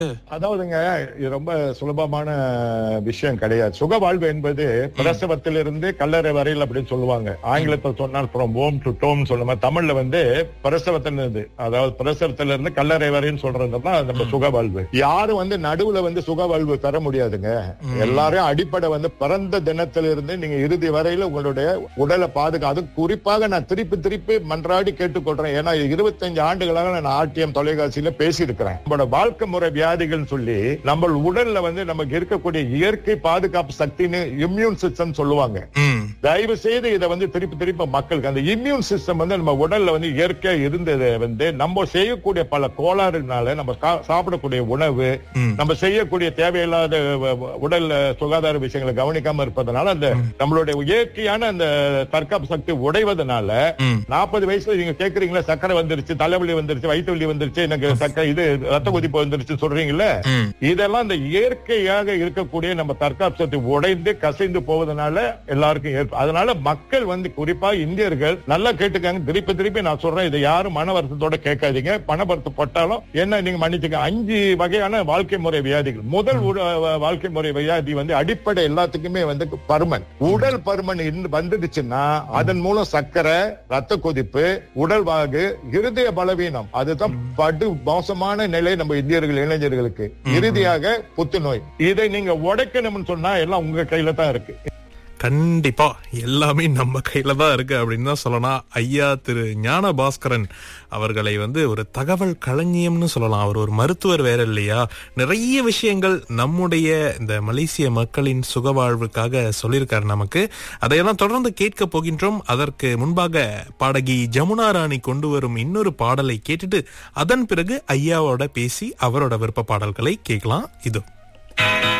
அதாவதுங்க இது ரொம்ப சுலபமான விஷயம் கிடையாது சுக வாழ்வு என்பது பிரசவத்திலிருந்து கல்லறை வரையில் அப்படின்னு சொல்லுவாங்க ஆங்கிலத்தில் சொன்னால் ஃப்ரம் ஹோம் டு டோம் சொல்லுமா தமிழ்ல வந்து பிரசவத்திலிருந்து அதாவது பிரசவத்திலிருந்து கல்லறை வரைன்னு சொல்றது தான் நம்ம சுக வாழ்வு யாரும் வந்து நடுவுல வந்து சுக வாழ்வு பெற முடியாதுங்க எல்லாரும் அடிப்படை வந்து பிறந்த தினத்திலிருந்து நீங்க இறுதி வரையில உங்களுடைய உடலை பாதுகா அது குறிப்பாக நான் திருப்பி திருப்பி மன்றாடி கேட்டுக்கொள்றேன் ஏன்னா இருபத்தஞ்சு ஆண்டுகளாக நான் ஆர்டிஎம் தொலைக்காட்சியில பேசியிருக்கிறேன் நம்மளோட வாழ்க்கை முறை வியாதிகள் சொல்லி நம்ம உடல்ல வந்து நமக்கு இருக்கக்கூடிய இயற்கை பாதுகாப்பு சக்தின்னு இம்யூன் சிஸ்டம் சொல்லுவாங்க ம் தயவு செய்து இதை வந்து திருப்பி திருப்பி மக்களுக்கு அந்த இம்யூன் சிஸ்டம் வந்து நம்ம உடல்ல வந்து இயற்கையா இருந்தது வந்து நம்ம செய்யக்கூடிய பல கோளாறுனால நம்ம சா- சாப்பிடக்கூடிய உணவு ம். நம்ம செய்யக்கூடிய தேவையில்லாத வ- வ- உடல் சுகாதார விஷயங்களை கவனிக்காம இருப்பதனால அந்த நம்மளுடைய இயற்கையான அந்த தற்காப்பு சக்தி உடைவதனால ம் நாற்பது வயசுல நீங்க கேக்குறீங்களா சக்கரை வந்துருச்சு தலைவலி வந்துருச்சு வயிற்று வலி வந்துருச்சு எனக்கு சக்கரை இது ரத்த கொதிப்பு வந்துருச்சு சொல்றீங்கல்ல ம் இதெல்லாம் இந்த இயற்கையாக இருக்கக்கூடிய நம்ம தற்காப்பு சக்தி உடைந்து கசைந்து போவதனால எல்லாருக்கும் ஏற்ப அதனால மக்கள் வந்து குறிப்பா இந்தியர்கள் நல்லா கேட்டுக்காங்க திருப்பி திருப்பி நான் சொல்றேன் இதை யாரும் மன வருத்தத்தோட கேட்காதீங்க பண வருத்தம் பட்டாலும் என்ன நீங்க மன்னிச்சுக்க அஞ்சு வகையான வாழ்க்கை முறை வியாதிகள் முதல் உட- வாழ்க்கை முறை வியாதி வந்து அடிப்படை எல்லாத்துக்குமே வந்து பருமன் உடல் பருமன் இருந்து- வந்துடுச்சுன்னா அதன் மூலம் சர்க்கரை ரத்த கொதிப்பு உடல் வாகு இருதய பலவீனம் அதுதான் படு மோசமான நிலை நம்ம இந்தியர்கள் இளைஞர்களுக்கு இறுதியாக புத்துநோய் இதை நீங்க உடைக்கணும்னு சொன்னா எல்லாம் உங்க கையில தான் இருக்கு கண்டிப்பா எல்லாமே நம்ம கையில தான் இருக்கு அப்படின்னு தான் சொல்லலாம் ஐயா திரு ஞான பாஸ்கரன் அவர்களை வந்து ஒரு தகவல் களஞ்சியம்னு சொல்லலாம் அவர் ஒரு மருத்துவர் வேற இல்லையா நிறைய விஷயங்கள் நம்முடைய இந்த மலேசிய மக்களின் சுகவாழ்வுக்காக சொல்லியிருக்காரு நமக்கு அதையெல்லாம் தொடர்ந்து கேட்க போகின்றோம் அதற்கு முன்பாக பாடகி ஜமுனா ராணி கொண்டு வரும் இன்னொரு பாடலை கேட்டுட்டு அதன் பிறகு ஐயாவோட பேசி அவரோட விருப்ப பாடல்களை கேட்கலாம் இது